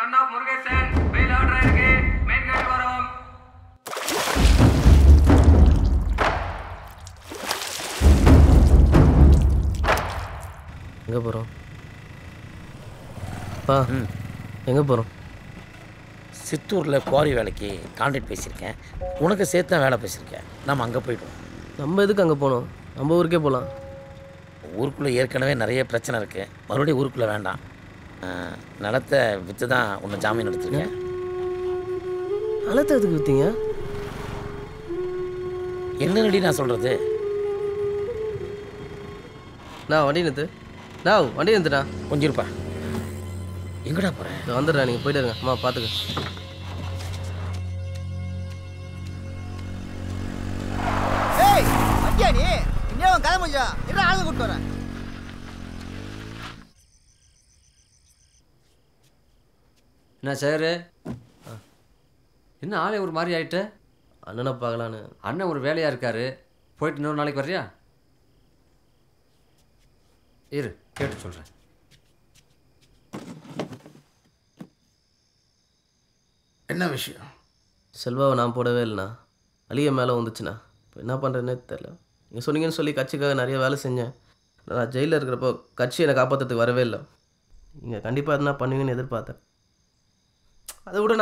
Sun of Murugesan bail order ஆயிருக்கு main gate வரும் எங்கே போகிறோம் பா எங்கே போகிறோம் சித்தூரில் குவாரி வேலைக்கு கான்ட்ராக்ட் பேசியிருக்கேன் உனக்கு சேர்த்து தான் வேலை பேசியிருக்கேன் நம்ம அங்கே போய்டுவோம் நம்ம எதுக்கு அங்கே போகணும் நம்ம ஊருக்கே போகலாம் ஊருக்குள்ளே ஏற்கனவே நிறைய பிரச்சனை இருக்குது மறுபடியும் ஊருக்குள்ளே வேண்டாம் அஹ், நிலத்தை விற்று தான் உன்னை ஜாமீன் எடுத்திருக்கேன் நிலத்தை எதுக்கு விற்றீங்க என்னடி நான் சொல்கிறது நான் வண்டி நிறுத்து நான் வண்டி நிறுத்துடா கொஞ்சம் இருப்பா எங்கடா போகிறேன் நான் வந்துடுறேன் நீங்கள் போயிட்டு இருங்க அம்மா பார்த்துக்க ஏய் வண்டியா நீ இன்னும் அவன் கதை முடிஞ்சா என்ன ஆளுங்க கூட்டு வரேன் என்ன சேரு என்ன ஆளே ஒரு மாதிரி ஆயிட்ட அண்ணனை பார்க்கலான்னு அண்ணன் ஒரு வேலையாக இருக்காரு போயிட்டு இன்னொரு நாளைக்கு வர்றியா இரு கேட்டு சொல்கிறேன் என்ன விஷயம் செல்வாவை நான் போடவே இல்லைண்ணா அழிய மேலே வந்துச்சுண்ணா இப்போ என்ன பண்ணுறேன்னே தெரில நீங்கள் சொன்னீங்கன்னு சொல்லி கட்சிக்காக நிறைய வேலை செஞ்சேன் நான் ஜெயிலில் இருக்கிறப்போ கட்சி என்னை காப்பாற்றுறதுக்கு வரவே இல்லை நீங்கள் கண்டிப்பாக எதுனா பண்ணுவீங்கன்னு எதிர்பார்த்தேன் அதை விடுண்ணா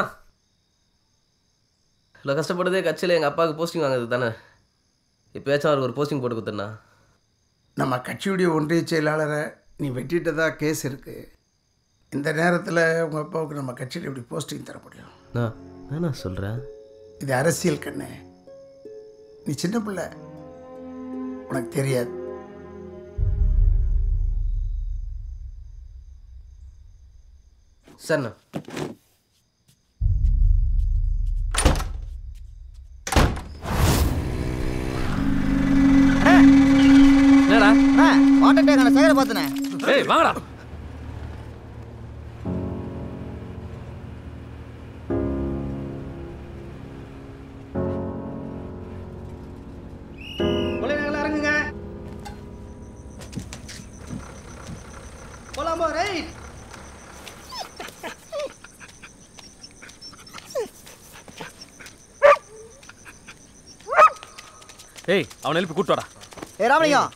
இவ்வளோ கஷ்டப்பட்டதே கட்சியில் எங்கள் அப்பாவுக்கு போஸ்டிங் வாங்குறது தானே இப்போயாச்சும் அவருக்கு ஒரு போஸ்டிங் போட்டு கொடுத்துண்ணா நம்ம கட்சியுடைய ஒன்றிய செயலாளரை நீ வெட்டிட்டதா கேஸ் இருக்குது இந்த நேரத்தில் உங்கள் அப்பாவுக்கு நம்ம கட்சியில் எப்படி போஸ்டிங் தர முடியும் நான் என்ன சொல்கிறேன் இது அரசியல் கண்ணு நீ சின்ன பிள்ளை உனக்கு தெரியாது சரிண்ணா என்னடா வாட்டர் டேங்கான சேகர பார்த்தனே ஏய் வாங்கடா இறங்குங்க போலாமா ரைட் ஏய் அவனை எழுப்பி கூட்டு வாடா ஏ Ramalingam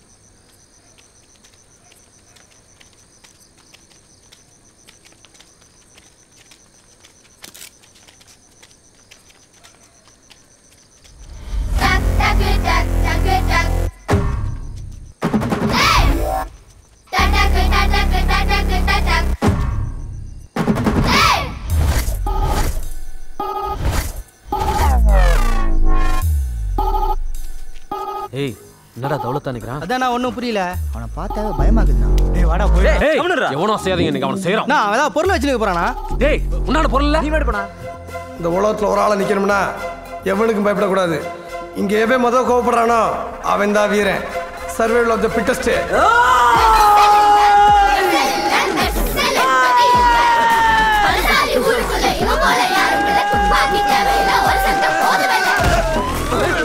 Tak tak tak tak tak. Hey! Tak tak tak tak tak tak tak tak. Hey! ஏய் என்னடா தௌலத்தா நிக்கிறான் அதான் நான் ஒன்றும் புரியல அவனை பார்த்தாவே பயமாக்குதுண்ணா டேய் வாடா போய் ஏய் எவனோ செய்யாதீங்க இன்னைக்கு அவன் செய்யறான் நான் அவன் ஏதாவது பொருள் வச்சுட்டு போறானா டேய் உன்னால பொருள் நீ எடுப்பா இந்த உலகத்தில் ஒரு ஆளை நிற்கணும்னா எவனுக்கும் பயப்படக்கூடாது இங்கே எவன் முதல் கோவப்படுறானோ அவன் தான் வீரன் சர்வேல் ஆஃப் த பிட்டஸ்ட் பலசாலி ஊருக்குள்ள இவன் போல யாரும் இல்ல துப்பாக்கி தேவையில்ல ஒரு சட்டம் போதுமில்ல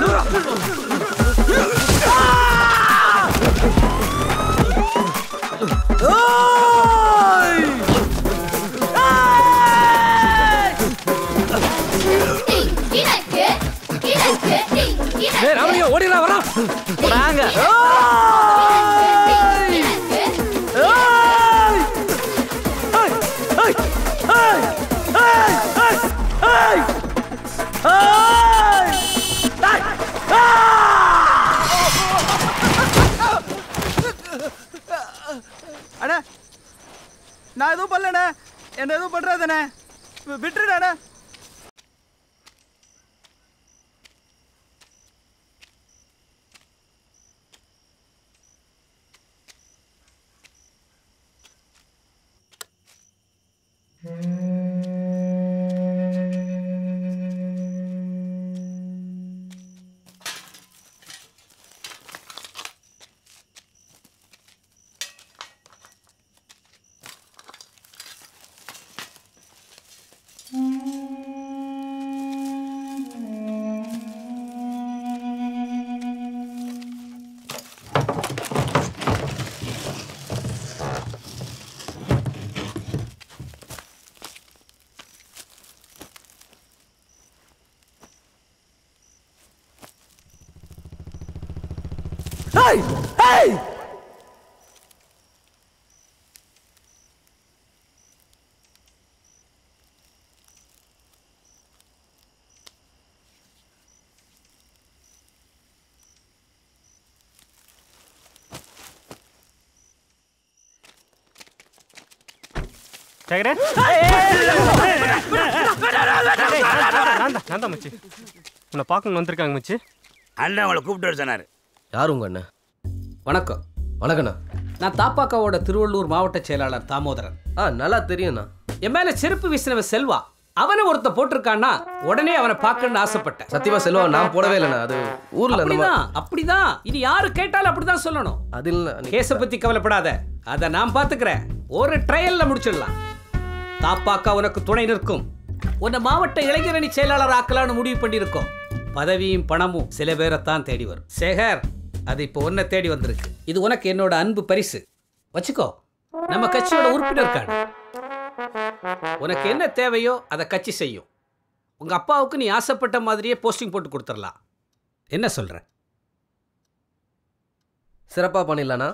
டிங், கிழக்கு கிழக்கு டிங், கிழக்கு ஏய் ராமலிங்கம் ஓடிடா வரான் போறாங்க அண்ணா நான் எதுவும் பண்ணலண்ணே என்ன எதுவும் பண்றாதண்ணே விட்டுருண்ணே Thank ஏய் ஏய் சேகரே நான் தான் மச்சி உன்னை பார்க்கணும் வந்திருக்காங்க மச்சி அண்ணன் அவளை கூப்பிட்டு வர சொன்னார் யார் உங்க அண்ணன் வணக்கம் வணக்கண்ணா நான் தாப்பாக்காவோட திருவள்ளூர் மாவட்ட செயலாளர் தாமோதரன் ஆ நல்லா தெரியும்ண்ணா என் மேல செருப்பு வீசினவன் செல்வா அவனை ஒருத்த போட்டிருக்கான்னா உடனே அவனை பார்க்கணும்னு ஆசைப்பட்டேன் சத்தியமா செல்வா நான் போடவே இல்லைண்ணா அது ஊர்ல அந்த அப்படிதான் அப்படிதான் இனி யாரு கேட்டாலும் அப்படிதான் சொல்லணும் அது இல்ல கேஸ பத்தி கவலைப்படாத அத நான் பாத்துக்கிறேன் ஒரு ட்ரையல்ல முடிச்சிடலாம் தாப்பாக்கா உனக்கு துணை நிற்கும் உன்னை மாவட்ட இளைஞரணி செயலாளர் ஆக்கலான்னு முடிவு பண்ணியிருக்கோம் பதவியும் பணமும் சில பேரைத்தான் தேடி வரும் சேகர் அது இப்போ உன்னை தேடி வந்திருக்கு இது உனக்கு என்னோட அன்பு பரிசு வச்சுக்கோ நம்ம கட்சியோட உறுப்பினர் கார்டு உனக்கு என்ன தேவையோ அதை கட்சி செய்யும் உங்க அப்பாவுக்கு நீ ஆசைப்பட்ட மாதிரியே போஸ்டிங் போட்டு கொடுத்துடலாம் என்ன சொல்ற சிறப்பா பண்ணிடலாண்ணா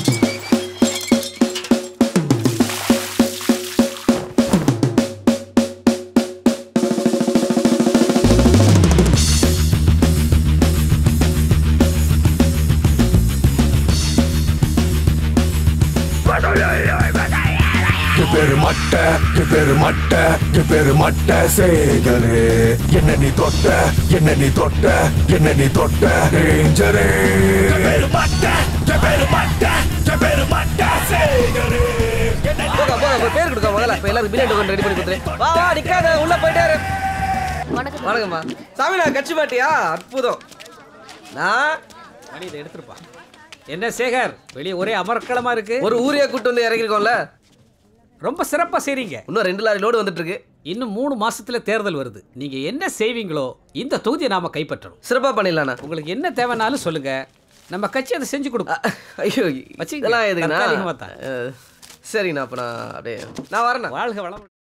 பேரு மட்ட பேரு மட்ட பேரு மட்ட சேகரு என்ன நீ தொட்ட என்ன நீ தொட்ட என்ன நீ தொட்ட டேஞ்சரே பேரு மட்ட பேரு மட்ட பேரு மட்ட சேகரு போக போக பேர் கொடுக்க முதல்ல இப்போ எல்லாரும் பிரியாணி ரெடி பண்ணி கொடுத்துரு வா வா நிக்காத உள்ள போயிட்டாரு வணக்கம்மா சாமி நான் கட்சி பாட்டியா அற்புதம் நான் மணி இதை எடுத்துருப்பா என்ன சேகர் வெளியே ஒரே அமர்க்களமா இருக்கு ஒரு ஊரையே கூட்டு வந்து இறங்கிருக்கோம்ல ரொம்ப சிறப்பா செய்றீங்க இன்னும் ரெண்டு லாரி லோடு வந்துட்டு இருக்கு இன்னும் மூணு மாசத்துல தேர்தல் வருது நீங்க என்ன செய்வீங்களோ இந்த தொகுதியை நாம கைப்பற்றணும் சிறப்பா பண்ணிடலாண்ணா உங்களுக்கு என்ன தேவைனாலும் சொல்லுங்க நம்ம கட்சி அதை செஞ்சு கொடுக்கும் ஐயோ வச்சுக்கங்க. இதெல்லாம் எதுக்குண்ணா தற்காலிகமா தான். அஹ், சரிண்ணா அப்போ நான் அப்படியே நான் வரேண்ணா வாழ்க வளம்